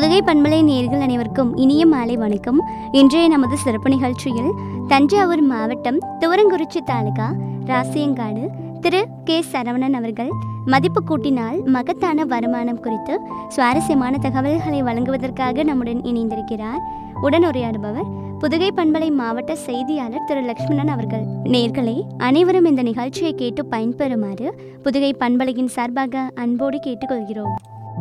புதுகை பண்பலை நேர்கள் அனைவருக்கும் இனிய மாலை வணக்கம் இன்றைய நமது சிறப்பு நிகழ்ச்சியில் தஞ்சாவூர் மாவட்டம் துவரங்குறிச்சி தாலுகா ராசியங்காடு திரு கே சரவணன் அவர்கள் மதிப்பு கூட்டினால் மகத்தான வருமானம் குறித்து சுவாரஸ்யமான தகவல்களை வழங்குவதற்காக நம்முடன் இணைந்திருக்கிறார் உடனுரையாடுபவர் புதுகை பண்பலை மாவட்ட செய்தியாளர் திரு லக்ஷ்மணன் அவர்கள் நேர்களே அனைவரும் இந்த நிகழ்ச்சியை கேட்டு பயன்பெறுமாறு புதுகை பண்பலையின் சார்பாக அன்போடு கேட்டுக்கொள்கிறோம்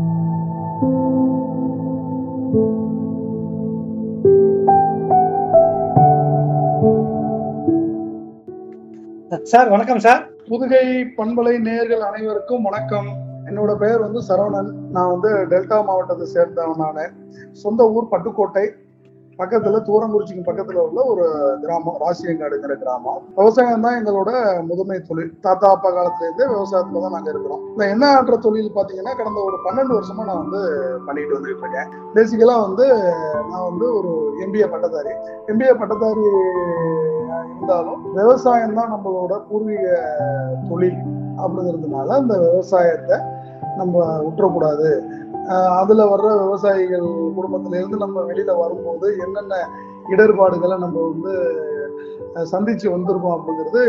சார் வணக்கம் சார் புதுகை பண்பலை நேயர்கள் அனைவருக்கும் வணக்கம் என்னோட பெயர் வந்து சரவணன் நான் வந்து டெல்டா மாவட்டத்தை சேர்ந்தவன் நான் சொந்த ஊர் பட்டுக்கோட்டை பக்கத்துல தூரங்குறிச்சிக்கு பக்கத்துல உள்ள ஒரு கிராமம் ராசியங்காடுங்கிற கிராமம் விவசாயம் தான் எங்களோட முதன்மை தொழில் தாத்தா அப்பா காலத்துல இருந்தே விவசாயத்துல தான் நாங்க இருக்கிறோம் இந்த எண்ணெய் ஆற்ற தொழில் பாத்தீங்கன்னா கடந்த ஒரு பன்னெண்டு வருஷமா நான் வந்து பண்ணிட்டு வந்துட்டு இருக்கேன் பேசிக்கலா வந்து நான் வந்து ஒரு எம்பிஏ பட்டதாரி எம்பிஏ பட்டதாரி இருந்தாலும் விவசாயம் தான் நம்மளோட பூர்வீக தொழில் அப்படிங்கிறதுனால அந்த விவசாயத்தை நம்ம விட்டுறக்கூடாது ஆஹ் அதுல வர்ற விவசாயிகள் குடும்பத்துல இருந்து நம்ம வெளியில வரும்போது என்னென்ன இடர்பாடுகளை நம்ம வந்து அஹ் சந்திச்சு வந்திருக்கோம் அப்படிங்கிறது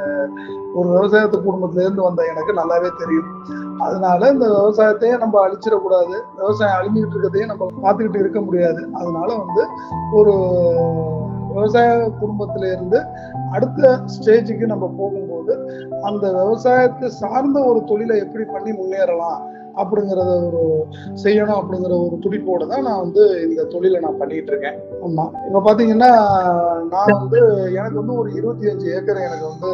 ஒரு விவசாயத்து குடும்பத்துல இருந்து வந்த எனக்கு நல்லாவே தெரியும் அதனால இந்த விவசாயத்தையே நம்ம அழிச்சிடக்கூடாது விவசாயம் அழிஞ்சிட்டு இருக்கிறதையும் நம்ம பார்த்துக்கிட்டு இருக்க முடியாது அதனால வந்து ஒரு விவசாய குடும்பத்துல இருந்து அடுத்த ஸ்டேஜுக்கு நம்ம போகும்போது அந்த விவசாயத்தை சார்ந்த ஒரு தொழிலை எப்படி பண்ணி முன்னேறலாம் அப்படிங்கிறத ஒரு செய்யணும் அப்படிங்கிற ஒரு துடிப்போட தான் நான் வந்து இந்த தொழிலை நான் பண்ணிட்டு இருக்கேன் ஆமா இப்ப பாத்தீங்கன்னா நான் வந்து எனக்கு வந்து ஒரு இருபத்தி அஞ்சு ஏக்கர் எனக்கு வந்து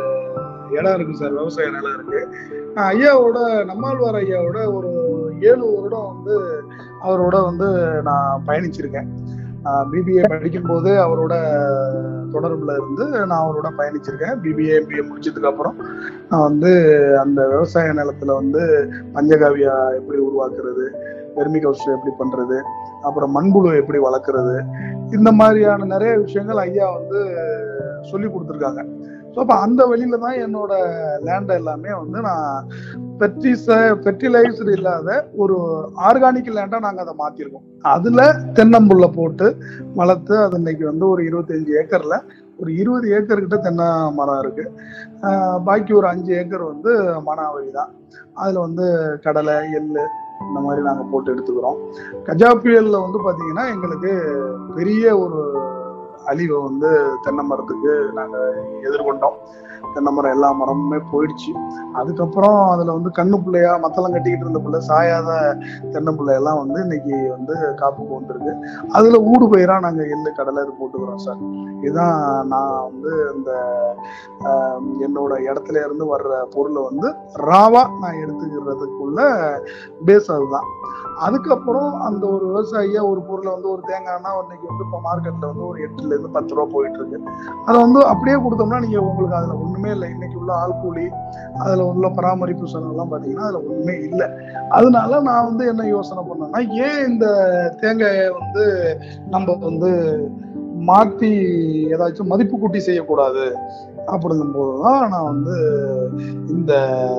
இடம் இருக்கு சார் விவசாய நிலம் இருக்கு நான் ஐயாவோட நம்மாழ்வார் ஐயாவோட ஒரு ஏழு வருடம் வந்து அவரோட வந்து நான் பயணிச்சிருக்கேன் பிபிஏ படிக்கும்போது அவரோட தொடர்புல இருந்து நான் அவரோட பயணிச்சிருக்கேன் பிபிஏ எம்பிஏ முடிச்சதுக்கு அப்புறம் நான் வந்து அந்த விவசாய நிலத்துல வந்து பஞ்சகாவியா எப்படி உருவாக்குறது வெர்மி கவுஸ்டர் எப்படி பண்றது அப்புறம் மண்புழு எப்படி வளர்க்குறது இந்த மாதிரியான நிறைய விஷயங்கள் ஐயா வந்து சொல்லி கொடுத்துருக்காங்க ஸோ அப்போ அந்த வழியில தான் என்னோட லேண்டை எல்லாமே வந்து நான் பெர்டிச ஃபெர்டிலைஸ்டு இல்லாத ஒரு ஆர்கானிக் லேண்டா நாங்கள் அதை மாத்திருக்கோம் அதுல தென்னம்புல்ல போட்டு வளர்த்து அது இன்னைக்கு வந்து ஒரு இருபத்தஞ்சு ஏக்கர்ல ஒரு இருபது ஏக்கர் கிட்ட தென்னை மரம் இருக்கு ஆஹ் பாக்கி ஒரு அஞ்சு ஏக்கர் வந்து மனாவரி தான் அதுல வந்து கடலை எள்ளு இந்த மாதிரி நாங்கள் போட்டு எடுத்துக்கிறோம் கஜா புயல்ல வந்து பாத்தீங்கன்னா எங்களுக்கு பெரிய ஒரு அழிவை வந்து தென்னை மரத்துக்கு நாங்கள் எதிர்கொண்டோம் தென்னை மரம் எல்லா மரமுமே போயிடுச்சு அதுக்கப்புறம் அதுல வந்து கண்ணு பிள்ளையா மத்தளம் கட்டிக்கிட்டு இருந்த பிள்ளை சாயாத தென்னை பிள்ளை எல்லாம் வந்து இன்னைக்கு வந்து காப்புக்கு வந்திருக்கு அதுல ஊடு பயிரா நாங்க எள்ளு கடலை இது போட்டுக்கிறோம் சார் இதுதான் நான் வந்து இந்த ஆஹ், என்னோட இடத்துல இருந்து வர்ற பொருளை வந்து ராவா நான் எடுத்துக்கிறதுக்குள்ள பேஸ் அதுதான் அதுக்கப்புறம் அந்த ஒரு விவசாயியா ஒரு பொருளை வந்து ஒரு தேங்காய்னா இன்னைக்கு வந்து இப்போ மார்க்கெட்ல வந்து ஒரு எட்டுல இருந்து பத்து ரூபா போயிட்டு இருக்கு அதை வந்து அப்படியே கொடுத்தோம்னா நீங்க உங்களுக்கு அதுல ஒண்ணுமே இல்லை இன்னைக்கு உள்ள ஆள் கூலி அதுல உள்ள பராமரிப்பு செலவெல்லாம் பாத்தீங்கன்னா அதுல ஒண்ணுமே இல்லை அதனால நான் வந்து என்ன யோசனை பண்ணேன்னா ஏன் இந்த தேங்காயை வந்து நம்ம வந்து மாத்தி ஏதாச்சும் மதிப்பு கூட்டி செய்யக்கூடாது அப்படிங்கும்போது தான் நான் வந்து இந்த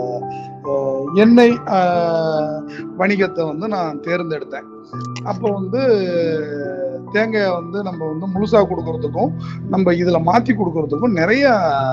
அஹ், எண்ணெய் அஹ், வணிகத்தை வந்து நான் தேர்ந்தெடுத்தேன் அப்போ வந்து தேங்காயை வந்து நம்ம வந்து முழுசா கொடுக்கறதுக்கும் நம்ம இதுல மாத்தி கொடுக்கறதுக்கும் நிறைய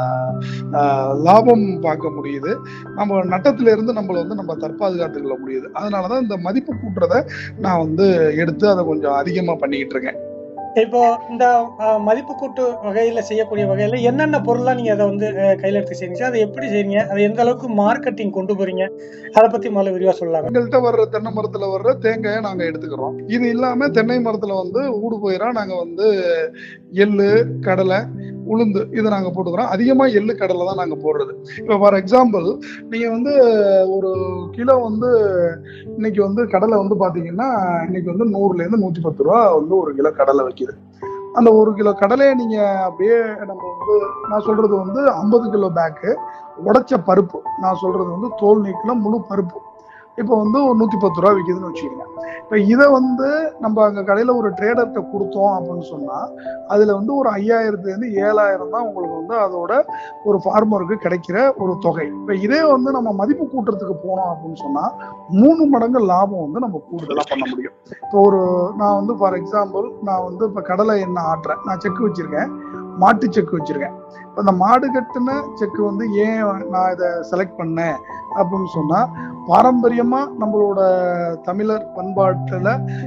ஆஹ், லாபம் பார்க்க முடியுது நம்ம நட்டத்துல இருந்து நம்மள வந்து நம்ம தற்பாதுகாத்துக் கொள்ள முடியுது அதனாலதான் இந்த மதிப்பு கூட்டுறத நான் வந்து எடுத்து அதை கொஞ்சம் அதிகமா பண்ணிக்கிட்டு இருக்கேன் இப்போ இந்த அஹ், மதிப்பு கூட்டு வகையில செய்யக்கூடிய வகையில என்னென்ன பொருள்லாம் நீங்க அதை வந்து அஹ், கையில எடுத்து செய்றீங்க அதை எப்படி செய்றீங்க அதை எந்த அளவுக்கு மார்க்கெட்டிங் கொண்டு போறீங்க அதை பத்தி முதல்ல விரிவா சொல்லலாம் எங்கள்கிட்ட வர்ற தென்னை மரத்துல வர்ற தேங்காயை நாங்க எடுத்துக்கிறோம் இது இல்லாம தென்னை மரத்துல வந்து ஊடு பயிரா நாங்க வந்து எள்ளு கடலை உளுந்து இதை நாங்க போட்டுக்கிறோம் அதிகமா எள்ளு கடலை தான் நாங்க போடுறது இப்போ ஃபார் எக்ஸாம்பிள் நீங்க வந்து ஒரு கிலோ வந்து இன்னைக்கு வந்து கடலை வந்து பாத்தீங்கன்னா இன்னைக்கு வந்து நூறுல இருந்து நூத்தி பத்து ரூபா வந்து ஒரு கிலோ கடலை வைக்குது அந்த ஒரு கிலோ கடலையை நீங்க அப்படியே நம்ம வந்து நான் சொல்றது வந்து ஐம்பது கிலோ பேக்கு உடைச்ச பருப்பு நான் சொல்றது வந்து தோல் நீக்கின முழு பருப்பு இப்போ வந்து ஒரு நூத்தி பத்து ரூபா விற்கிதுன்னு வச்சுக்கோங்க இப்போ இதை வந்து நம்ம அங்க கடையில ஒரு ட்ரேடர்கிட்ட கொடுத்தோம் அப்படின்னு சொன்னா அதுல வந்து ஒரு ஐயாயிரத்துல இருந்து ஏழாயிரம் தான் உங்களுக்கு வந்து அதோட ஒரு ஃபார்மருக்கு கிடைக்கிற ஒரு தொகை இப்போ இதே வந்து நம்ம மதிப்பு கூட்டுறதுக்கு போனோம் அப்படின்னு சொன்னா மூணு மடங்கு லாபம் வந்து நம்ம கூடுதலா பண்ண முடியும் இப்போ ஒரு நான் வந்து ஃபார் எக்ஸாம்பிள் நான் வந்து இப்போ கடலை எண்ணெய் ஆட்டுறேன் நான் செக் வச்சிருக்கேன் மாட்டு செக் வச்சிருக்கேன் இப்போ இந்த மாடு கட்டின செக் வந்து ஏன் நான் இதை செலக்ட் பண்ணேன் அப்படின்னு சொன்னா பாரம்பரியமா நம்மளோட தமிழர் பண்பாட்டுல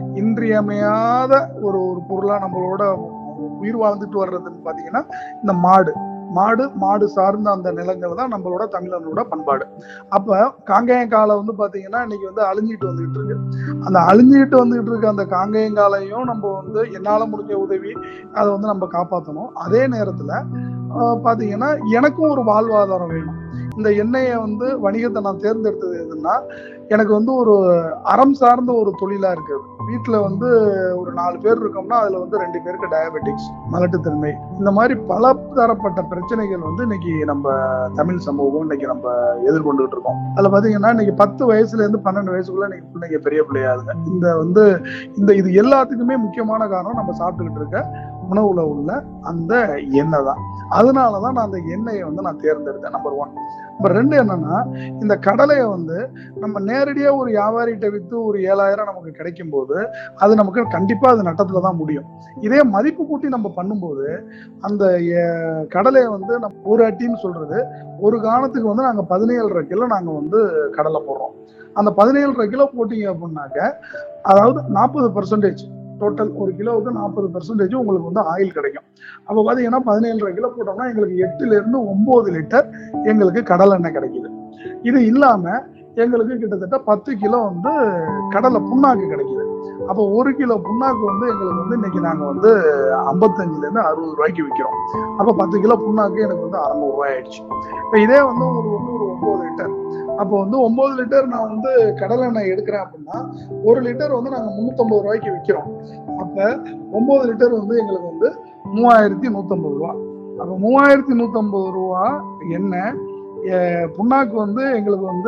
இன்றியமையாத ஒரு ஒரு பொருளா நம்மளோட உயிர் வாழ்ந்துட்டு வர்றதுன்னு பாத்தீங்கன்னா இந்த மாடு மாடு மாடு சார்ந்த அந்த நிலங்கள் தான் நம்மளோட தமிழனோட பண்பாடு அப்ப காங்கேய காலம் வந்து பாத்தீங்கன்னா இன்னைக்கு வந்து அழிஞ்சிட்டு வந்துகிட்டு இருக்கு அந்த அழிஞ்சிட்டு வந்துகிட்டு இருக்க அந்த காங்கேயங்காலையும் நம்ம வந்து என்னால முடிஞ்ச உதவி அதை வந்து நம்ம காப்பாற்றணும் அதே நேரத்துல ஆஹ் பாத்தீங்கன்னா எனக்கும் ஒரு வாழ்வாதாரம் வேணும் இந்த எண்ணெயை வந்து வணிகத்தை நான் தேர்ந்தெடுத்தது எதுன்னா எனக்கு வந்து ஒரு அறம் சார்ந்த ஒரு தொழிலா இருக்குது வீட்டுல வந்து ஒரு நாலு பேர் இருக்கோம்னா அதுல வந்து ரெண்டு பேருக்கு டயபெட்டிக்ஸ் மலட்டுத்தன்மை இந்த மாதிரி பல தரப்பட்ட பிரச்சனைகள் வந்து இன்னைக்கு நம்ம தமிழ் சமூகம் இன்னைக்கு நம்ம எதிர்கொண்டுகிட்டு இருக்கோம் அதுல பாத்தீங்கன்னா இன்னைக்கு பத்து வயசுல இருந்து பன்னெண்டு வயசுக்குள்ள இன்னைக்கு பிள்ளைங்க பெரிய பிள்ளையாதுங்க இந்த வந்து இந்த இது எல்லாத்துக்குமே முக்கியமான காரணம் நம்ம சாப்பிட்டுக்கிட்டு இருக்க உணவுல உள்ள அந்த எண்ணெய் தான் அதனாலதான் நான் அந்த எண்ணெயை வந்து நான் தேர்ந்தெடுத்தேன் நம்பர் ஒன் நம்பர் ரெண்டு என்னன்னா இந்த கடலையை வந்து நம்ம நேரடியா ஒரு வியாபாரிகிட்ட வித்து ஒரு ஏழாயிரம் நமக்கு கிடைக்கும் போது அது நமக்கு கண்டிப்பா அது நட்டத்துல தான் முடியும் இதே மதிப்பு கூட்டி நம்ம பண்ணும்போது அந்த அஹ், கடலையை வந்து நம்ம ஒரு அட்டின்னு சொல்றது ஒரு காலத்துக்கு வந்து நாங்க பதினேழரை கிலோ நாங்க வந்து கடலை போடுறோம் அந்த பதினேழரை கிலோ போட்டீங்க அப்படின்னாக்க அதாவது நாற்பது பர்சன்டேஜ் டோட்டல் ஒரு கிலோவுக்கு நாற்பது பர்சன்டேஜ் உங்களுக்கு வந்து ஆயில் கிடைக்கும் அப்போ பார்த்தீங்கன்னா பதினேழரை கிலோ போட்டோம்னா எங்களுக்கு எட்டுல இருந்து ஒன்பது லிட்டர் எங்களுக்கு கடலை எண்ணெய் கிடைக்குது இது இல்லாம எங்களுக்கு கிட்டத்தட்ட பத்து கிலோ வந்து கடலை புண்ணாக்கு கிடைக்குது அப்போ ஒரு கிலோ புண்ணாக்கு வந்து எங்களுக்கு வந்து இன்னைக்கு நாங்க வந்து ஐம்பத்தஞ்சுல இருந்து அறுபது ரூபாய்க்கு விற்கிறோம் அப்போ பத்து கிலோ புண்ணாக்கு எனக்கு வந்து அறநூறு ரூபாய் ஆயிடுச்சு இப்போ இதே வந்து உங்களுக்கு வந்து ஒரு ஒன்பது லிட்டர் அப்போ வந்து ஒன்பது லிட்டர் நான் வந்து கடலை எண்ணெய் எடுக்கிறேன் அப்படின்னா ஒரு லிட்டர் வந்து நாங்க முன்னூத்தம்பது ரூபாய்க்கு விற்கிறோம் அப்ப ஒன்பது லிட்டர் வந்து எங்களுக்கு வந்து மூவாயிரத்தி நூத்தம்பது ரூபா அப்ப மூவாயிரத்தி நூத்தம்பது ரூபா எண்ணெய் அஹ் புண்ணாக்கு வந்து எங்களுக்கு வந்து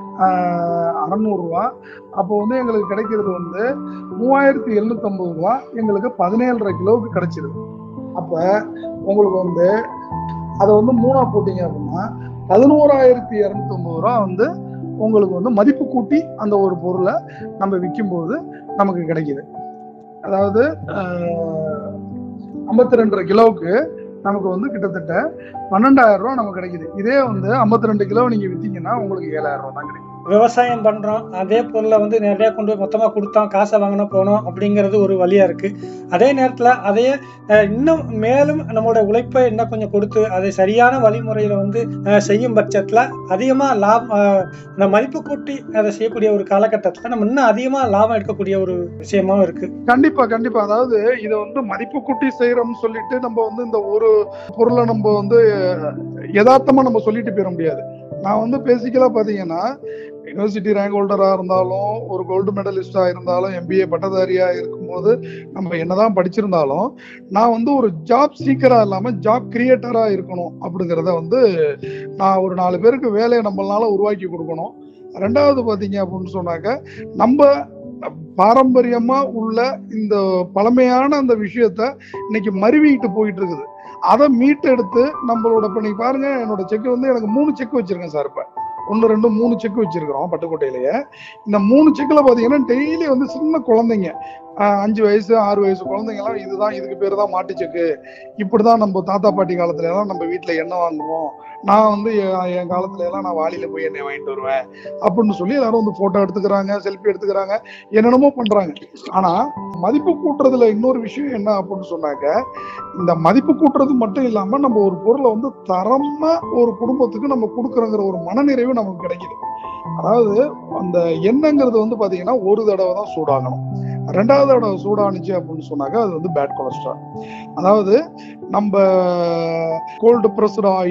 அறநூறு ரூபா அப்போ வந்து எங்களுக்கு கிடைக்கிறது வந்து மூவாயிரத்தி எழுநூத்தம்பது ரூபா எங்களுக்கு பதினேழரை கிலோவுக்கு கிடைச்சிருது அப்ப உங்களுக்கு வந்து அதை வந்து மூணா போட்டீங்க அப்படின்னா பதினோராயிரத்தி இரநூத்தம்பது ரூபா வந்து உங்களுக்கு வந்து மதிப்பு கூட்டி அந்த ஒரு பொருளை நம்ம விற்கும்போது நமக்கு கிடைக்குது அதாவது ஐம்பத்தி ரெண்டரை கிலோவுக்கு நமக்கு வந்து கிட்டத்தட்ட பன்னெண்டாயிரம் ரூபா நமக்கு கிடைக்குது இதே வந்து ஐம்பத்தி ரெண்டு கிலோ நீங்க வித்தீங்கன்னா உங்களுக்கு ஏழாயிரம் ரூபா தான் கிடைக்கும் விவசாயம் பண்றோம் அதே பொருளை வந்து நிறைய கொண்டு போய் மொத்தமா கொடுத்தோம் காசை வாங்கின போனோம் அப்படிங்கிறது ஒரு வழியா இருக்கு அதே நேரத்துல அதையே அஹ், இன்னும் மேலும் நம்மளோட உழைப்பை இன்னும் கொஞ்சம் கொடுத்து அதை சரியான வழிமுறையில வந்து அஹ், செய்யும் பட்சத்துல அதிகமா லாபம் அஹ், இந்த மதிப்பு கூட்டி அதை செய்யக்கூடிய ஒரு காலகட்டத்துல நம்ம இன்னும் அதிகமா லாபம் எடுக்கக்கூடிய ஒரு விஷயமாவும் இருக்கு கண்டிப்பா கண்டிப்பா அதாவது இதை வந்து மதிப்பு கூட்டி செய்யறோம்னு சொல்லிட்டு நம்ம வந்து இந்த ஒரு பொருளை நம்ம வந்து யதார்த்தமா நம்ம சொல்லிட்டு போயிட முடியாது நான் வந்து பேசிக்கலா பாத்தீங்கன்னா யூனிவர்சிட்டி ரேங்க் ஹோல்டரா இருந்தாலும் ஒரு கோல்டு மெடலிஸ்டா இருந்தாலும் எம்பிஏ பட்டதாரியா இருக்கும்போது நம்ம என்னதான் படிச்சிருந்தாலும் நான் வந்து ஒரு ஜாப் சீக்கரா இல்லாம ஜாப் கிரியேட்டரா இருக்கணும் அப்படிங்கிறத வந்து நான் ஒரு நாலு பேருக்கு வேலையை நம்மளால உருவாக்கி கொடுக்கணும் ரெண்டாவது பாத்தீங்க அப்படின்னு சொன்னாக்க நம்ம பாரம்பரியமா உள்ள இந்த பழமையான அந்த விஷயத்த இன்னைக்கு மருவிக்கிட்டு போயிட்டு இருக்குது அதை மீட்டெடுத்து நம்மளோட இப்ப நீங்க பாருங்க என்னோட செக் வந்து எனக்கு மூணு செக் வச்சிருக்கேன் சார் இப்ப ஒன்று ரெண்டு மூணு செக் வச்சிருக்கிறோம் பட்டுக்கோட்டையிலேயே இந்த மூணு செக்கில் பார்த்தீங்கன்னா டெய்லி வந்து சின்ன குழந்தைங்க ஆஹ் அஞ்சு வயசு ஆறு வயசு குழந்தைங்கலாம் இதுதான் இதுக்கு பேர் தான் மாட்டு செக்கு இப்படிதான் நம்ம தாத்தா பாட்டி காலத்துல எல்லாம் நம்ம வீட்டில் எண்ணெய் வாங்குவோம் நான் வந்து என் என் காலத்துல எல்லாம் நான் வாளியில போய் எண்ணெய் வாங்கிட்டு வருவேன் அப்படின்னு சொல்லி எல்லாரும் வந்து போட்டோ எடுத்துக்கிறாங்க செல்ஃபி எடுத்துக்கிறாங்க என்னென்னமோ பண்றாங்க ஆனா மதிப்பு கூட்டுறதுல இன்னொரு விஷயம் என்ன அப்படின்னு சொன்னாக்க இந்த மதிப்பு கூட்டுறது மட்டும் இல்லாம நம்ம ஒரு பொருளை வந்து தரமா ஒரு குடும்பத்துக்கு நம்ம கொடுக்குறோங்கிற ஒரு மனநிறைவு நமக்கு கிடைக்குது அதாவது அந்த எண்ணெய்ங்கிறது வந்து பாத்தீங்கன்னா ஒரு தடவை தான் சூடாகணும் ரெண்டாவது தடவை சூடானுச்சு அப்படின்னு சொன்னாக்க அது வந்து பேட் கொலஸ்ட்ரால் அதாவது நம்ம கோல்டு ப்ரெஸ்டு ஆயில்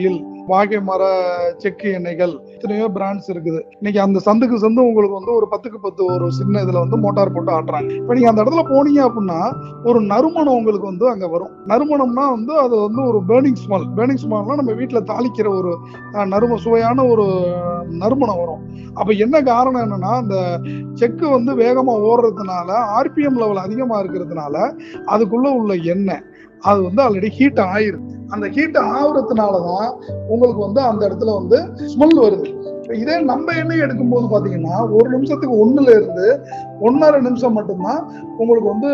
வாகை மர செக்கு எண்ணெய்கள் எத்தனையோ பிராண்ட்ஸ் இருக்குது இன்னைக்கு அந்த சந்துக்கு சந்து உங்களுக்கு வந்து ஒரு பத்துக்கு பத்து ஒரு சின்ன இதுல வந்து மோட்டார் போட்டு ஆட்டுறாங்க இப்ப நீங்க அந்த இடத்துல போனீங்க அப்படின்னா ஒரு நறுமணம் உங்களுக்கு வந்து அங்க வரும் நறுமணம்னா வந்து அது வந்து ஒரு பேர்னிங் ஸ்மெல் பேர்னிங் ஸ்மெல்னா நம்ம வீட்டுல தாளிக்கிற ஒரு அஹ், நறும சுவையான ஒரு நறுமணம் வரும் அப்ப என்ன காரணம் என்னன்னா அந்த செக்கு வந்து வேகமா ஓடுறதுனால ஆர்பிஎம் லெவல் அதிகமா இருக்கிறதுனால அதுக்குள்ள உள்ள எண்ணெய் அது வந்து ஆல்ரெடி ஹீட் ஆயிருக்கு அந்த ஹீட் ஆகுறதுனாலதான் உங்களுக்கு வந்து அந்த இடத்துல வந்து ஸ்மெல் வருது இப்ப இதே நம்ம எண்ணெய் எடுக்கும்போது பாத்தீங்கன்னா ஒரு நிமிஷத்துக்கு ஒண்ணுல இருந்து ஒன்னரை நிமிஷம் மட்டும்தான் உங்களுக்கு வந்து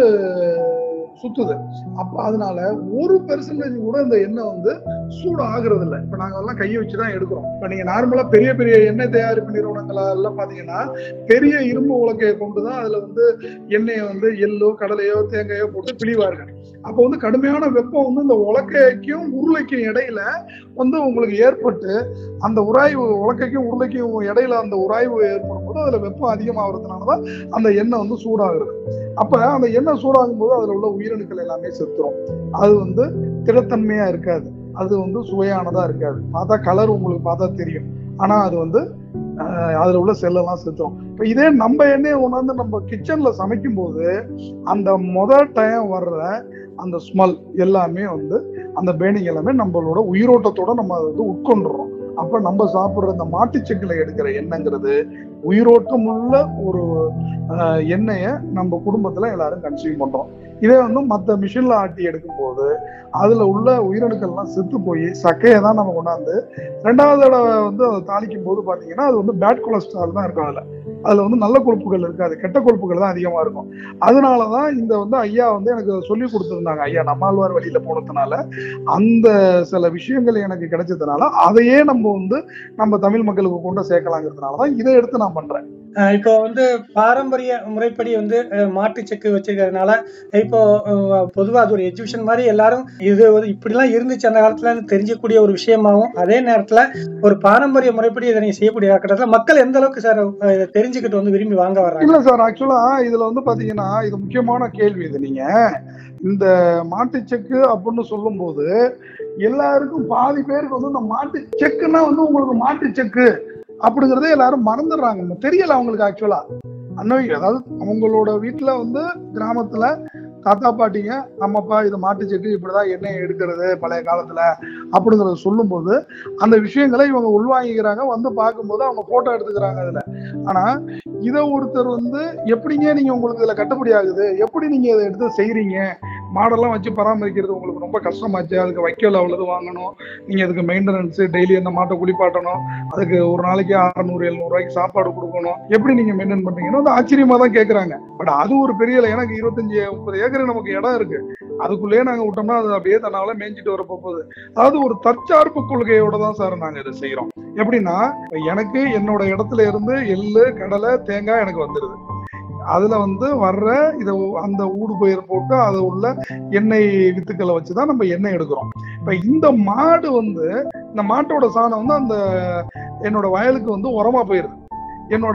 சுத்துது அப்ப அதனால ஒரு பெர்சன்டேஜ் கூட இந்த எண்ணெய் வந்து சூடு ஆகுறது இல்லை இப்ப நாங்க எல்லாம் கையை வச்சுதான் எடுக்கிறோம் இப்ப நீங்க நார்மலா பெரிய பெரிய எண்ணெய் தயாரிப்பு நிறுவனங்கள் எல்லாம் பாத்தீங்கன்னா பெரிய இரும்பு உலக்கையை கொண்டுதான் அதுல வந்து எண்ணெயை வந்து எள்ளோ கடலையோ தேங்காயோ போட்டு பிழிவார்கள் அப்போ வந்து கடுமையான வெப்பம் வந்து இந்த உலக்கைக்கும் உருளைக்கும் இடையில வந்து உங்களுக்கு ஏற்பட்டு அந்த உராய்வு உலக்கைக்கும் உருளைக்கும் இடையில அந்த உராய்வு ஏற்படும் போது அதுல வெப்பம் அதிகமாகிறதுனாலதான் அந்த எண்ணெய் வந்து சூடாகிறது அப்ப அந்த எண்ணெய் சூடாகும் போது அதுல உள்ள உயிரணுக்கள் எல்லாமே செத்துரும் அது வந்து திடத்தன்மையா இருக்காது அது வந்து சுவையானதா இருக்காது பார்த்தா கலர் உங்களுக்கு பார்த்தா தெரியும் ஆனா அது வந்து ஆஹ், அதுல உள்ள செல்லெல்லாம் செத்துரும் இப்ப இதே நம்ம எண்ணெயை கொண்டாந்து நம்ம கிச்சன்ல சமைக்கும் போது அந்த முதல் டைம் வர்ற அந்த ஸ்மெல் எல்லாமே வந்து அந்த பேனிங் எல்லாமே நம்மளோட உயிரோட்டத்தோட நம்ம அதை வந்து உட்கொண்டுறோம் அப்ப நம்ம சாப்பிடுற இந்த மாட்டுச்செக்கில் எடுக்கிற எண்ணெய்ங்கிறது உயிரோட்டம் உள்ள ஒரு ஆஹ், எண்ணெயை நம்ம குடும்பத்துல எல்லாரும் கன்சியூம் பண்றோம் இதே வந்து மற்ற மிஷின்ல ஆட்டி எடுக்கும்போது அதுல உள்ள உயிரணுக்கள்லாம் செத்து போய் சக்கையை தான் நம்ம கொண்டாந்து ரெண்டாவது தடவை வந்து அதை தாளிக்கும் போது பாத்தீங்கன்னா அது வந்து பேட் கொலஸ்ட்ரால் தான் இருக்கும் அதுல அதுல வந்து நல்ல கொழுப்புகள் இருக்காது கெட்ட கொழுப்புகள் தான் அதிகமா இருக்கும் அதனாலதான் இந்த வந்து ஐயா வந்து எனக்கு சொல்லி கொடுத்துருந்தாங்க ஐயா நம்மாழ்வார் வழியில போனதுனால அந்த சில விஷயங்கள் எனக்கு கிடைச்சதுனால அதையே நம்ம வந்து நம்ம தமிழ் மக்களுக்கு கொண்டு சேர்க்கலாங்கிறதுனாலதான் இதை எடுத்து நான் பண்றேன் அஹ் இப்போ வந்து பாரம்பரிய முறைப்படி வந்து அஹ், மாட்டு செக்கு வச்சிருக்கிறதுனால இப்போ அஹ், பொதுவா அது ஒரு எஜுகேஷன் மாதிரி எல்லாரும் இது வந்து இப்படிலாம் இருந்துச்சு அந்த காலத்துல தெரிஞ்சக்கூடிய ஒரு விஷயமாவும் அதே நேரத்துல ஒரு பாரம்பரிய முறைப்படி இதை நீங்க செய்யக்கூடிய கட்டத்துல மக்கள் எந்த அளவுக்கு சார் அஹ், இதை தெரிஞ்சுக்கிட்டு வந்து விரும்பி வாங்க வர்றாங்க இல்ல சார் ஆக்சுவலா இதுல வந்து பாத்தீங்கன்னா இது முக்கியமான கேள்வி இது நீங்க இந்த மாட்டு செக்கு அப்படின்னு சொல்லும்போது எல்லாருக்கும் பாதி பேருக்கு வந்து இந்த மாட்டு செக்குன்னா வந்து உங்களுக்கு மாட்டு செக்கு அப்படிங்கறதே எல்லாரும் மறந்துடுறாங்க தெரியல அவங்களுக்கு ஆக்சுவலா அன்னைக்கு அதாவது அவங்களோட வீட்டுல வந்து கிராமத்துல தாத்தா பாட்டிங்க அம்மப்பா இது மாட்டு செக்கு இப்படிதான் எண்ணெய் எடுக்கிறது பழைய காலத்துல அப்படிங்கறத சொல்லும்போது அந்த விஷயங்களை இவங்க உள்வாங்கிக்கிறாங்க வந்து பார்க்கும்போது அவங்க போட்டோ எடுத்துக்கிறாங்க அதுல ஆனா இதை ஒருத்தர் வந்து எப்படிங்க நீங்க உங்களுக்கு இதுல கட்டுப்படி ஆகுது எப்படி நீங்க இதை எடுத்து செய்றீங்க மாடெல்லாம் வச்சு பராமரிக்கிறது உங்களுக்கு ரொம்ப கஷ்டமாச்சு அதுக்கு வைக்கோல் அவ்வளவு வாங்கணும் நீங்க அதுக்கு மெயின்டெனன்ஸ் டெய்லி அந்த மாட்டை குளிப்பாட்டணும் அதுக்கு ஒரு நாளைக்கு அறுநூறு எழுநூறு ரூபாய்க்கு சாப்பாடு கொடுக்கணும் எப்படி நீங்க மெயின்டைன் பண்றீங்கன்னு வந்து ஆச்சரியமா தான் கேக்குறாங்க பட் அது ஒரு பெரிய இல்லை. எனக்கு இருபத்தஞ்சு முப்பது ஏக்கர் நமக்கு இடம் இருக்கு அதுக்குள்ளேயே நாங்க விட்டோம்னா அது அப்படியே தன்னால மேய்ஞ்சிட்டு வர போகுது அதாவது ஒரு தற்சார்பு கொள்கையோட தான் சார் நாங்க இதை செய்யறோம் எப்படின்னா இப்ப எனக்கு என்னோட இடத்துல இருந்து எள்ளு கடலை தேங்காய் எனக்கு வந்துருது அதுல வந்து வர்ற இத அந்த ஊடு பயிர் போட்டு அது உள்ள எண்ணெய் வித்துக்களை வச்சுதான் நம்ம எண்ணெய் எடுக்கிறோம் இப்ப இந்த மாடு வந்து இந்த மாட்டோட சாணம் வந்து அந்த என்னோட வயலுக்கு வந்து உரமா போயிருது என்னோட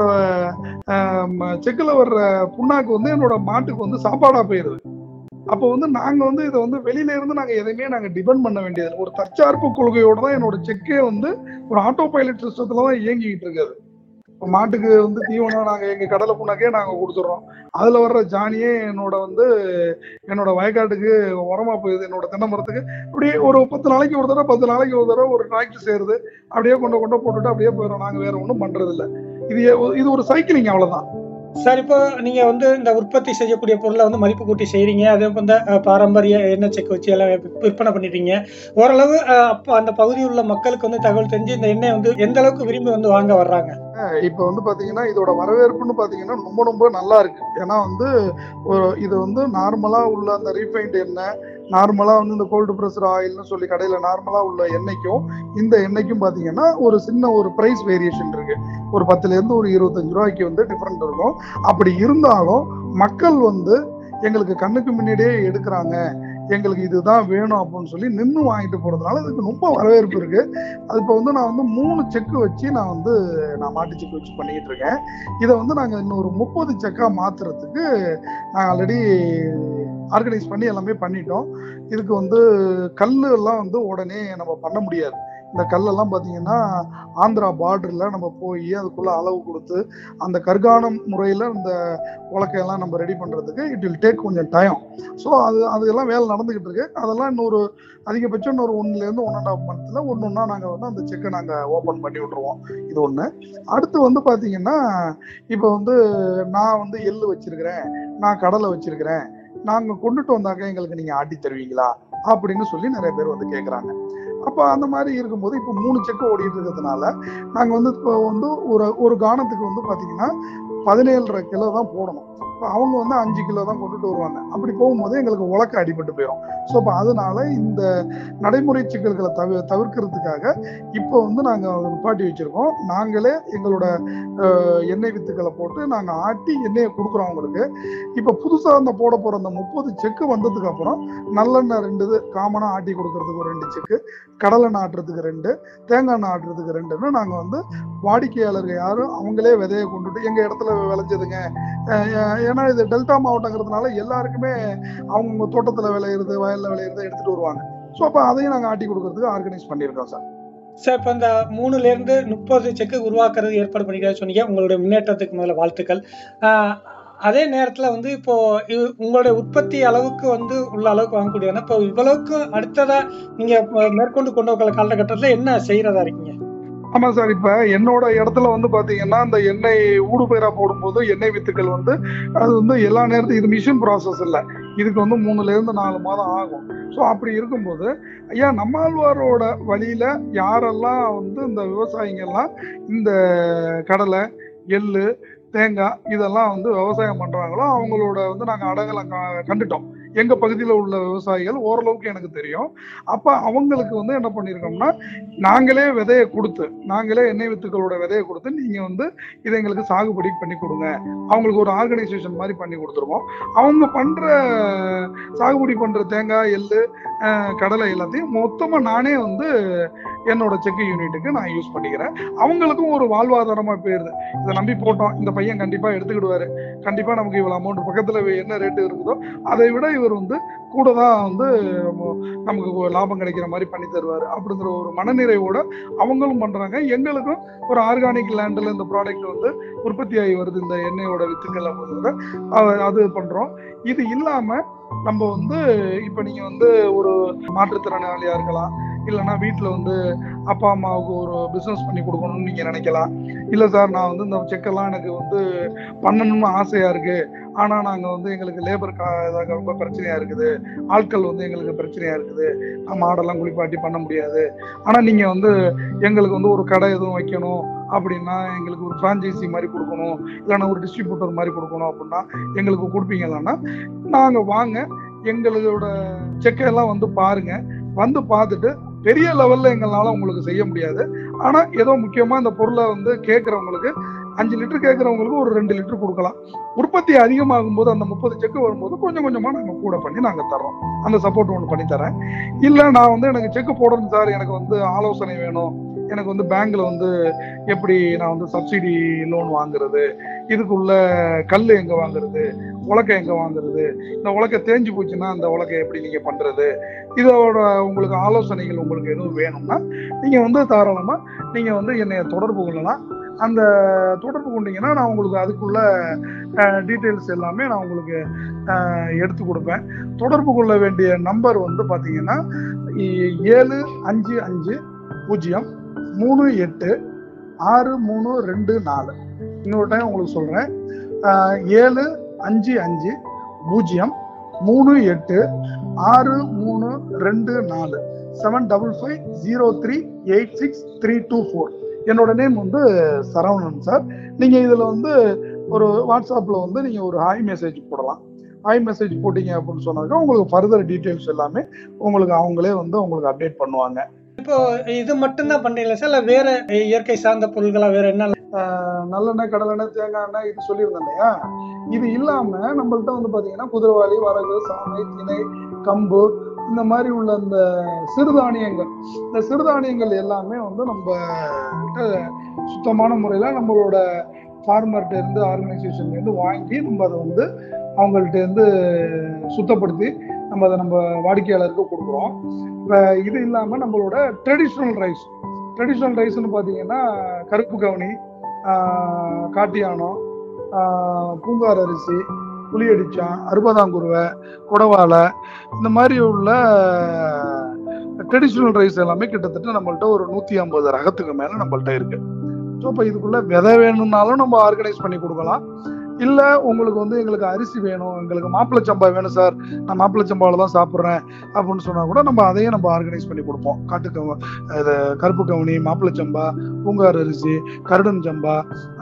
செக்கில் வர்ற புண்ணாக்கு வந்து என்னோட மாட்டுக்கு வந்து சாப்பாடா போயிருது அப்போ வந்து நாங்க வந்து இதை வந்து வெளியில இருந்து நாங்க எதையுமே நாங்க டிபெண்ட் பண்ண வேண்டியது இல்ல. ஒரு தற்சார்பு கொள்கையோட தான் என்னோட செக்கே வந்து ஒரு ஆட்டோ பைலட் சிஸ்டத்துல தான் இயங்கிக்கிட்டு இருக்குது இப்போ மாட்டுக்கு வந்து தீவனம் நாங்க எங்க கடலை புண்ணாக்கே நாங்க கொடுத்துட்றோம் அதுல வர்ற ஜானியே என்னோட வந்து என்னோட வயக்காட்டுக்கு உரமா போகுது என்னோட தென்னை மரத்துக்கு அப்படியே ஒரு பத்து நாளைக்கு ஒரு தடவை பத்து நாளைக்கு ஒரு தடவை ஒரு டிராக்டர் சேருது அப்படியே கொண்டு கொண்டு போட்டுட்டு அப்படியே போயிடும் நாங்க வேற ஒன்றும் பண்றது இல்ல இது இது ஒரு சைக்கிளிங் அவ்வளவுதான் சார் இப்போ நீங்க வந்து இந்த உற்பத்தி செய்யக்கூடிய பொருளை வந்து மதிப்பு கூட்டி செய்றீங்க அதே போல இந்த அஹ், பாரம்பரிய எண்ணெய் செக் வச்சு எல்லாம் விப்- விற்பனை பண்ணிட்டீங்க ஓரளவு அஹ், அப்போ அந்த பகுதியில் உள்ள மக்களுக்கு வந்து தகவல் தெரிஞ்சு இந்த எண்ணெய் வந்து எந்த அளவுக்கு விரும்பி வந்து வாங்க வர்றாங்க இப்போ வந்து பாத்தீங்கன்னா இதோட வரவேற்புன்னு பாத்தீங்கன்னா ரொம்ப ரொம்ப நல்லா இருக்கு ஏன்னா வந்து ஒரு இது வந்து நார்மலா உள்ள அந்த ரீஃபைண்ட் எண்ணெய் நார்மலா வந்து இந்த கோல்டு ப்ரெஷர் ஆயில்னு சொல்லி கடையில நார்மலா உள்ள எண்ணெய்க்கும் இந்த எண்ணெய்க்கும் பாத்தீங்கன்னா ஒரு சின்ன ஒரு பிரைஸ் வேரியேஷன் இருக்கு ஒரு பத்துல இருந்து ஒரு இருபத்தஞ்சு ரூபாய்க்கு வந்து டிஃபரெண்ட் இருக்கும் அப்படி இருந்தாலும் மக்கள் வந்து எங்களுக்கு கண்ணுக்கு முன்னாடியே எடுக்கிறாங்க எங்களுக்கு இதுதான் வேணும் அப்படின்னு சொல்லி நின்று வாங்கிட்டு போறதுனால இதுக்கு ரொம்ப வரவேற்பு இருக்கு அது இப்போ வந்து நான் வந்து மூணு செக்கு வச்சு நான் வந்து நான் மாட்டு செக்கு வச்சு பண்ணிக்கிட்டு இருக்கேன் இதை வந்து நாங்கள் இன்னொரு முப்பது செக்கா மாத்துறதுக்கு நாங்கள் ஆல்ரெடி ஆர்கனைஸ் பண்ணி எல்லாமே பண்ணிட்டோம் இதுக்கு வந்து கல் எல்லாம் வந்து உடனே நம்ம பண்ண முடியாது இந்த கல்லெல்லாம் பார்த்தீங்கன்னா ஆந்திரா பார்டரில் நம்ம போய் அதுக்குள்ள அளவு கொடுத்து அந்த கர்கானம் முறையில் இந்த உலக்கையெல்லாம் நம்ம ரெடி பண்ணுறதுக்கு இட் வில் டேக் கொஞ்சம் டைம் ஸோ அது அதெல்லாம் வேலை நடந்துகிட்டு இருக்கு அதெல்லாம் இன்னொரு அதிகபட்சம் இன்னொரு ஒன்றுலேருந்து ஒன் அண்ட் ஆஃப் மந்த்தில் ஒன்று ஒன்றா நாங்கள் வந்து அந்த செக்கை நாங்கள் ஓப்பன் பண்ணி விட்ருவோம் இது ஒன்று அடுத்து வந்து பார்த்தீங்கன்னா இப்போ வந்து நான் வந்து எள்ளு வச்சிருக்கிறேன் நான் கடலை வச்சிருக்கிறேன் நாங்கள் கொண்டுட்டு வந்தாக்க எங்களுக்கு நீங்கள் ஆட்டி தருவீங்களா அப்படின்னு சொல்லி நிறைய பேர் வந்து கேட்குறாங்க அப்போ அந்த மாதிரி இருக்கும்போது இப்போ மூணு செக்கு ஓடிட்டு இருக்கிறதுனால நாங்கள் வந்து இப்போ வந்து ஒரு ஒரு கானத்துக்கு வந்து பார்த்தீங்கன்னா பதினேழரை கிலோ தான் போடணும் இப்போ அவங்க வந்து அஞ்சு கிலோ தான் கொண்டுட்டு வருவாங்க அப்படி போகும்போது எங்களுக்கு உலக்க அடிபட்டு போயிடும் ஸோ இப்போ அதனால இந்த நடைமுறை சிக்கல்களை தவிர தவிர்க்கிறதுக்காக இப்போ வந்து நாங்கள் நிப்பாட்டி வச்சிருக்கோம் நாங்களே எங்களோட அஹ், எண்ணெய் வித்துக்களை போட்டு நாங்கள் ஆட்டி எண்ணெயை கொடுக்குறோம் அவங்களுக்கு இப்போ புதுசாக அந்த போட போகிற அந்த முப்பது செக்கு வந்ததுக்கு அப்புறம் நல்லெண்ணெய் ரெண்டு இது காமனாக ஆட்டி கொடுக்கறதுக்கு ஒரு ரெண்டு செக்கு கடலெண்ணெய் ஆட்டுறதுக்கு ரெண்டு தேங்காய் எண்ணெய் ஆட்டுறதுக்கு ரெண்டுன்னு நாங்கள் வந்து வாடிக்கையாளர்கள் யாரும் அவங்களே விதையை கொண்டுட்டு எங்கள் இடத்துல விளைஞ்சதுங்க அஹ் அஹ் ஏன்னா இது டெல்டா மாவட்டங்கிறதுனால எல்லாருக்குமே அவங்க தோட்டத்தில் விளையிறது வயலில் விளையிறத எடுத்துகிட்டு வருவாங்க ஸோ அப்போ அதையும் நாங்கள் ஆட்டி கொடுக்கறதுக்கு ஆர்கனைஸ் பண்ணியிருக்கோம் சார் சார் இப்போ இந்த மூணுல இருந்து முப்பது செக்கு உருவாக்குறது ஏற்பாடு பண்ணிக்கிறத சொன்னீங்க உங்களுடைய முன்னேற்றத்துக்கு முதல்ல வாழ்த்துக்கள் ஆஹ் அதே நேரத்துல வந்து இப்போ இது உங்களுடைய உற்பத்தி அளவுக்கு வந்து உள்ள அளவுக்கு வாங்கக்கூடியது இப்போ இவ்வளவுக்கு அடுத்ததா நீங்க மேற்கொண்டு கொண்டு வர காலகட்டத்துல என்ன செய்யறதா இருக்கீங்க ஆமா சார் இப்ப என்னோட இடத்துல வந்து பாத்தீங்கன்னா அந்த எண்ணெய் ஊடுபயிரா போடும்போது எண்ணெய் வித்துக்கள் வந்து அது வந்து எல்லா நேரத்தையும் இது மிஷின் ப்ராசஸ் இல்லை இதுக்கு வந்து மூணுல இருந்து நாலு மாதம் ஆகும் ஸோ அப்படி இருக்கும்போது ஐயா நம்மாழ்வாரோட வழியில யாரெல்லாம் வந்து இந்த விவசாயிங்கெல்லாம் இந்த கடலை எள்ளு தேங்காய் இதெல்லாம் வந்து விவசாயம் பண்றாங்களோ அவங்களோட வந்து நாங்கள் அடையாளம் கா- கண்டுட்டோம் எங்க பகுதியில் உள்ள விவசாயிகள் ஓரளவுக்கு எனக்கு தெரியும் அப்ப அவங்களுக்கு வந்து என்ன பண்ணியிருக்கோம்னா நாங்களே விதையை கொடுத்து நாங்களே எண்ணெய் வித்துக்களோட விதையை கொடுத்து நீங்க வந்து இதை எங்களுக்கு சாகுபடி பண்ணி கொடுங்க அவங்களுக்கு ஒரு ஆர்கனைசேஷன் மாதிரி பண்ணி கொடுத்துருவோம் அவங்க பண்ற சாகுபடி பண்ற தேங்காய் எள்ளு அஹ், கடலை எல்லாத்தையும் மொத்தமா நானே வந்து என்னோட செக்கு யூனிட்டுக்கு நான் யூஸ் பண்ணிக்கிறேன் அவங்களுக்கும் ஒரு வாழ்வாதாரமா போயிருது இதை நம்பி போட்டோம் இந்த பையன் கண்டிப்பா எடுத்துக்கிடுவாரு கண்டிப்பா நமக்கு இவ்வளவு அமௌண்ட் பக்கத்துல என்ன ரேட்டு இருக்குதோ அதை விட இவர் வந்து கூட தான் வந்து ம- நமக்கு ஒரு லாபம் கிடைக்கிற மாதிரி பண்ணி தருவாரு அப்படிங்கிற ஒரு மனநிறைவோட அவங்களும் பண்றாங்க எங்களுக்கும் ஒரு ஆர்கானிக் லேண்ட்ல இந்த ப்ராடக்ட் வந்து உற்பத்தி ஆகி வருது இந்த எண்ணெயோட வித்துக்கள் அப்படிங்கிறத அ- அது பண்றோம் இது இல்லாம நம்ம வந்து இப்ப நீங்க வந்து ஒரு மாற்றுத்திறனாளியா இருக்கலாம் இல்லைன்னா வீட்டில் வந்து அப்பா அம்மாவுக்கு ஒரு பிஸ்னஸ் பண்ணி கொடுக்கணும்னு நீங்கள் நினைக்கலாம் இல்லை சார் நான் வந்து இந்த செக்கெல்லாம் எனக்கு வந்து பண்ணணும்னு ஆசையாக இருக்கு ஆனால் நாங்கள் வந்து எங்களுக்கு லேபர் கா இதாக ரொம்ப பிரச்சனையாக இருக்குது ஆட்கள் வந்து எங்களுக்கு பிரச்சனையாக இருக்குது நம்ம மாடெல்லாம் குளிப்பாட்டி பண்ண முடியாது ஆனால் நீங்கள் வந்து எங்களுக்கு வந்து ஒரு கடை எதுவும் வைக்கணும் அப்படின்னா எங்களுக்கு ஒரு ஃப்ரான்ச்சைசி மாதிரி கொடுக்கணும் இல்லைன்னா ஒரு டிஸ்ட்ரிபியூட்டர் மாதிரி கொடுக்கணும் அப்படின்னா எங்களுக்கு கொடுப்பீங்களான்னா நாங்கள் வாங்க எங்களோட செக்கையெல்லாம் வந்து பாருங்க வந்து பார்த்துட்டு பெரிய லெவல்ல எங்களால உங்களுக்கு செய்ய முடியாது ஆனா ஏதோ முக்கியமா இந்த பொருளை வந்து கேட்கறவங்களுக்கு அஞ்சு லிட்டர் கேட்கறவங்களுக்கு ஒரு ரெண்டு லிட்டர் கொடுக்கலாம் உற்பத்தி அதிகமாகும் போது அந்த முப்பது செக்கு வரும்போது கொஞ்சம் கொஞ்சமா நாங்க கூட பண்ணி நாங்க தர்றோம் அந்த சப்போர்ட் ஒன்று பண்ணி தரேன் இல்ல நான் வந்து எனக்கு செக்கு போடணும் சார் எனக்கு வந்து ஆலோசனை வேணும் எனக்கு வந்து பேங்க்ல வந்து எப்படி நான் வந்து சப்சிடி லோன் வாங்குறது இதுக்குள்ள கல் எங்க வாங்குறது உலக்கை எங்க வாங்குறது இந்த உலக்கை தேஞ்சு போச்சுன்னா அந்த உலக்கை எப்படி நீங்க பண்றது இதோட உங்களுக்கு ஆலோசனைகள் உங்களுக்கு எதுவும் வேணும்னா நீங்க வந்து தாராளமா நீங்க வந்து என்னைய தொடர்பு கொள்ளலாம் அந்த தொடர்பு கொண்டீங்கன்னா நான் உங்களுக்கு அதுக்குள்ள டீட்டெயில்ஸ் எல்லாமே நான் உங்களுக்கு அஹ், எடுத்து கொடுப்பேன் தொடர்பு கொள்ள வேண்டிய நம்பர் வந்து பாத்தீங்கன்னா ஏ- ஏழு அஞ்சு அஞ்சு பூஜ்ஜியம் மூணு எட்டு ஆறு மூணு ரெண்டு நாலு இன்னொரு டைம் உங்களுக்கு சொல்றேன் அஹ், ஏழு அஞ்சு அஞ்சு பூஜ்ஜியம் மூணு எட்டு ஆறு மூணு ரெண்டு நாலு seven double five zero three eight six three two four என்னோட நேம் வந்து சரவணன் சார் நீங்கள் இதில் வந்து ஒரு வாட்ஸ்அப்பில் வந்து நீங்கள் ஒரு ஹாய் மெசேஜ் போடலாம் ஹாய் மெசேஜ் போட்டீங்க அப்படின்னு சொன்னாக்க உங்களுக்கு ஃபர்தர் டீட்டெயில்ஸ் எல்லாமே உங்களுக்கு அவங்களே வந்து உங்களுக்கு அப்டேட் பண்ணுவாங்க இப்போ இது மட்டும்தான் பண்றீங்களா சார் இல்ல வேற இயற்கை சார்ந்த பொருள்களா வேற என்ன ஆஹ் நல்லெண்ணெய் கடலெண்ணெய் தேங்காய் எண்ணெய் இது சொல்லியிருந்தேன் இல்லையா இது இல்லாம நம்மள்ட்ட வந்து பாத்தீங்கன்னா குதிரவாளி வரகு சாமை திணை கம்பு இந்த மாதிரி உள்ள இந்த சிறுதானியங்கள் இந்த சிறுதானியங்கள் எல்லாமே வந்து நம்ம கிட்ட சுத்தமான முறையில நம்மளோட ஃபார்மர்கிட்ட இருந்து ஆர்கனைசேஷன்ல இருந்து வாங்கி நம்ம அதை வந்து அவங்கள்ட்ட இருந்து சுத்தப்படுத்தி நம்ம அதை நம்ம வாடிக்கையாளருக்கு கொடுக்குறோம் இப்ப இது இல்லாம நம்மளோட ட்ரெடிஷ்னல் ரைஸ் ட்ரெடிஷ்னல் ரைஸ்னு பார்த்தீங்கன்னா கருப்பு கவுனி ஆஹ் காட்டியானம் ஆஹ் பூங்கார் அரிசி புளியடிச்சான் அறுபதாங்குருவை குடவாலை இந்த மாதிரி உள்ள ட்ரெடிஷ்னல் ரைஸ் எல்லாமே கிட்டத்தட்ட நம்மள்ட்ட ஒரு நூற்றி ஐம்பது ரகத்துக்கு மேலே நம்மள்ட்ட இருக்கு ஸோ இப்போ இதுக்குள்ள விதை வேணும்னாலும் நம்ம ஆர்கனைஸ் பண்ணி கொடுக்கலாம் இல்ல உங்களுக்கு வந்து எங்களுக்கு அரிசி வேணும் எங்களுக்கு மாப்பிள்ளை சம்பா வேணும் சார் நான் மாப்பிள்ளை சம்பாவில் தான் சாப்பிட்றேன் அப்படின்னு சொன்னா கூட நம்ம அதையும் நம்ம ஆர்கனைஸ் பண்ணி கொடுப்போம் காட்டு கவ இது கருப்பு கவுனி மாப்பிள்ளை சம்பா பூங்கார் அரிசி கருடன் சம்பா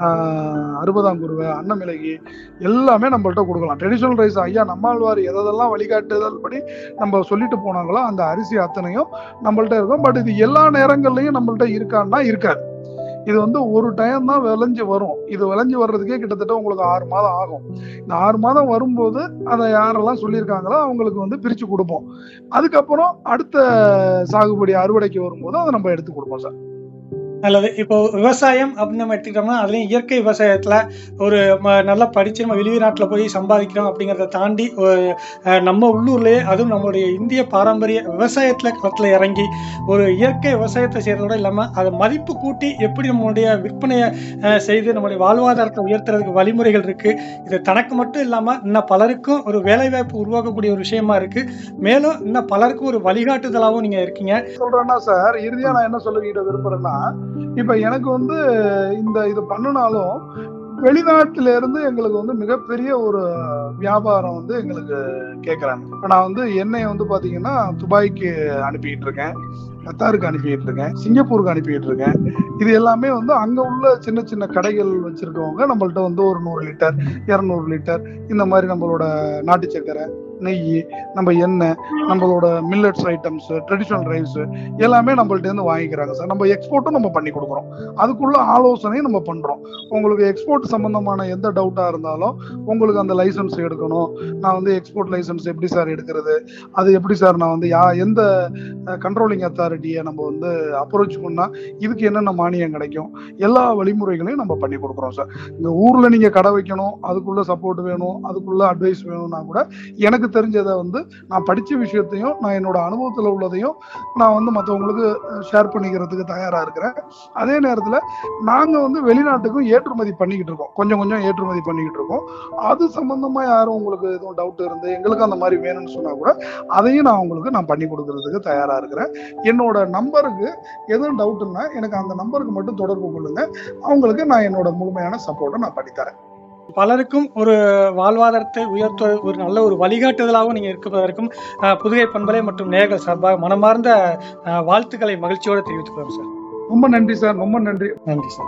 ஆஹ் அறுபதாங்குருவை அன்னமிளகி எல்லாமே நம்மள்ட்ட கொடுக்கலாம் ட்ரெடிஷ்னல் ரைஸ் ஐயா நம்மாழ்வார் எதெல்லாம் வழிகாட்டுதல் படி நம்ம சொல்லிட்டு போனாங்களோ அந்த அரிசி அத்தனையும் நம்மள்ட்ட இருக்கும் பட் இது எல்லா நேரங்கள்லையும் நம்மள்ட்ட இருக்கான்னா இருக்காது இது வந்து ஒரு டைம் தான் விளைஞ்சு வரும் இது விளைஞ்சு வர்றதுக்கே கிட்டத்தட்ட உங்களுக்கு ஆறு மாதம் ஆகும் இந்த ஆறு மாதம் வரும்போது அதை யாரெல்லாம் சொல்லியிருக்காங்களோ அவங்களுக்கு வந்து பிரிச்சு கொடுப்போம் அதுக்கப்புறம் அடுத்த சாகுபடி அறுவடைக்கு வரும்போது அதை நம்ம எடுத்து கொடுப்போம் சார் நல்லது இப்போ விவசாயம் அப்படின்னு நம்ம எடுத்துக்கிட்டோம்னா அதுலயும் இயற்கை விவசாயத்துல ஒரு ம- நல்லா படிச்சு நம்ம வெளிநாட்டுல போய் சம்பாதிக்கிறோம் அப்படிங்கிறத தாண்டி ஒரு, அஹ், நம்ம உள்ளூர்லயே அதுவும் நம்மளுடைய இந்திய பாரம்பரிய விவசாயத்துல களத்துல இறங்கி ஒரு இயற்கை விவசாயத்தை செய்யறதோட இல்லாம அதை மதிப்பு கூட்டி எப்படி நம்மளுடைய விற்பனையை அஹ், செய்து நம்மளுடைய வாழ்வாதாரத்தை உயர்த்துறதுக்கு வழிமுறைகள் இருக்கு இது தனக்கு மட்டும் இல்லாம இன்னும் பலருக்கும் ஒரு வேலைவாய்ப்பு உருவாக்கக்கூடிய ஒரு விஷயமா இருக்கு மேலும் இன்னும் பலருக்கும் ஒரு வழிகாட்டுதலாகவும் நீங்க இருக்கீங்க சொல்றேன்னா சார் இறுதியா நான் என்ன சொல்லிக்கிட்ட விரும்புறேன்னா இப்ப எனக்கு வந்து இந்த இது பண்ணினாலும் வெளிநாட்டுல இருந்து எங்களுக்கு வந்து மிகப்பெரிய ஒரு வியாபாரம் வந்து எங்களுக்கு கேக்குறாங்க இப்ப நான் வந்து எண்ணெயை வந்து பாத்தீங்கன்னா துபாய்க்கு அனுப்பிட்டு இருக்கேன் கத்தாருக்கு அனுப்பிட்டு இருக்கேன் சிங்கப்பூருக்கு அனுப்பிட்டு இருக்கேன் இது எல்லாமே வந்து அங்க உள்ள சின்ன சின்ன கடைகள் வச்சிருக்கவங்க நம்மள்ட்ட வந்து ஒரு நூறு லிட்டர் இரநூறு லிட்டர் இந்த மாதிரி நம்மளோட நாட்டு சக்கரை நெய் நம்ம எண்ணெய் நம்மளோட மில்லட்ஸ் ஐட்டம்ஸ் ட்ரெடிஷ்னல் ரைஸ் எல்லாமே நம்மள்ட்ட இருந்து வாங்கிக்கிறாங்க சார் நம்ம எக்ஸ்போர்ட்டும் நம்ம பண்ணி கொடுக்குறோம் அதுக்குள்ள ஆலோசனையும் நம்ம பண்றோம் உங்களுக்கு எக்ஸ்போர்ட் சம்பந்தமான எந்த டவுட்டா இருந்தாலும் உங்களுக்கு அந்த லைசன்ஸ் எடுக்கணும் நான் வந்து எக்ஸ்போர்ட் லைசன்ஸ் எப்படி சார் எடுக்கிறது அது எப்படி சார் நான் வந்து யா எந்த கண்ட்ரோலிங் அத்தாரிட்டியை நம்ம வந்து அப்ரோச் பண்ணா இதுக்கு என்னென்ன மானியம் கிடைக்கும் எல்லா வழிமுறைகளையும் நம்ம பண்ணி கொடுக்குறோம் சார் இந்த ஊர்ல நீங்க கடை வைக்கணும் அதுக்குள்ள சப்போர்ட் வேணும் அதுக்குள்ள அட்வைஸ் வேணும்னா கூட எனக்கு தெரிஞ்சதை வந்து நான் படிச்ச விஷயத்தையும் நான் என்னோட அனுபவத்துல உள்ளதையும் நான் வந்து மற்றவங்களுக்கு ஷேர் பண்ணிக்கிறதுக்கு தயாரா இருக்கிறேன் அதே நேரத்துல நாங்க வந்து வெளிநாட்டுக்கும் ஏற்றுமதி பண்ணிக்கிட்டு இருக்கோம் கொஞ்சம் கொஞ்சம் ஏற்றுமதி பண்ணிக்கிட்டு இருக்கோம் அது சம்பந்தமா யாரும் உங்களுக்கு எதுவும் டவுட் இருந்து எங்களுக்கு அந்த மாதிரி வேணும்னு சொன்னா கூட அதையும் நான் உங்களுக்கு நான் பண்ணி கொடுக்கறதுக்கு தயாரா இருக்கிறேன் என்னோட நம்பருக்கு எதுவும் டவுட்னா எனக்கு அந்த நம்பருக்கு மட்டும் தொடர்பு கொள்ளுங்க அவங்களுக்கு நான் என்னோட முழுமையான சப்போர்ட்டை நான் பண்ணித்தரேன் பலருக்கும் ஒரு வாழ்வாதாரத்தை உயர்த்த ஒரு நல்ல ஒரு வழிகாட்டுதலாகவும் நீங்க இருப்பதற்கும் அஹ், புதுகை பண்பலை மற்றும் நேர்கள் சார்பாக மனமார்ந்த அஹ், வாழ்த்துக்களை மகிழ்ச்சியோடு தெரிவித்துக்கிறோம் சார் ரொம்ப நன்றி சார் ரொம்ப நன்றி நன்றி சார்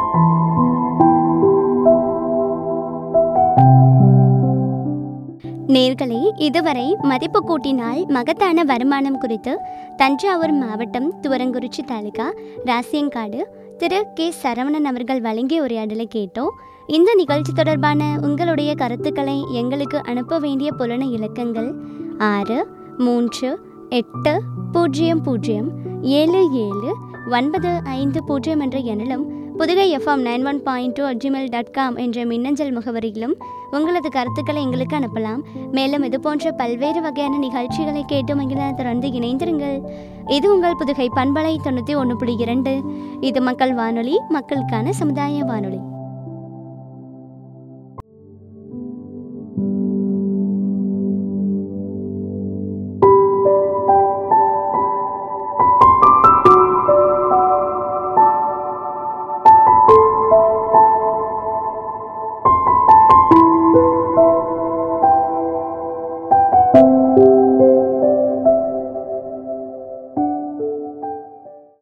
நேர்களே இதுவரை மதிப்பு கூட்டினால் மகத்தான வருமானம் குறித்து தஞ்சாவூர் மாவட்டம் துவரங்குறிச்சி தாலுகா ராசியங்காடு திரு கே சரவணன் அவர்கள் வழங்கிய உரையாடலை கேட்டோம் இந்த நிகழ்ச்சி தொடர்பான உங்களுடைய கருத்துக்களை எங்களுக்கு அனுப்ப வேண்டிய புலன இலக்கங்கள் ஆறு மூன்று எட்டு பூஜ்ஜியம் பூஜ்ஜியம் ஏழு ஏழு ஒன்பது ஐந்து பூஜ்ஜியம் என்ற எண்ணிலும் Pudugai FM nine one point two Gmail dot com என்ற மின்னஞ்சல் முகவரியிலும் உங்களது கருத்துக்களை எங்களுக்கு அனுப்பலாம் மேலும் இது போன்ற பல்வேறு வகையான நிகழ்ச்சிகளை கேட்டு மகிழ தொடர்ந்து இணைந்திருங்கள் இது உங்கள் புதுகை பண்பலை தொண்ணூற்றி ஒன்று புள்ளி இரண்டு இது மக்கள் வானொலி மக்களுக்கான சமுதாய வானொலி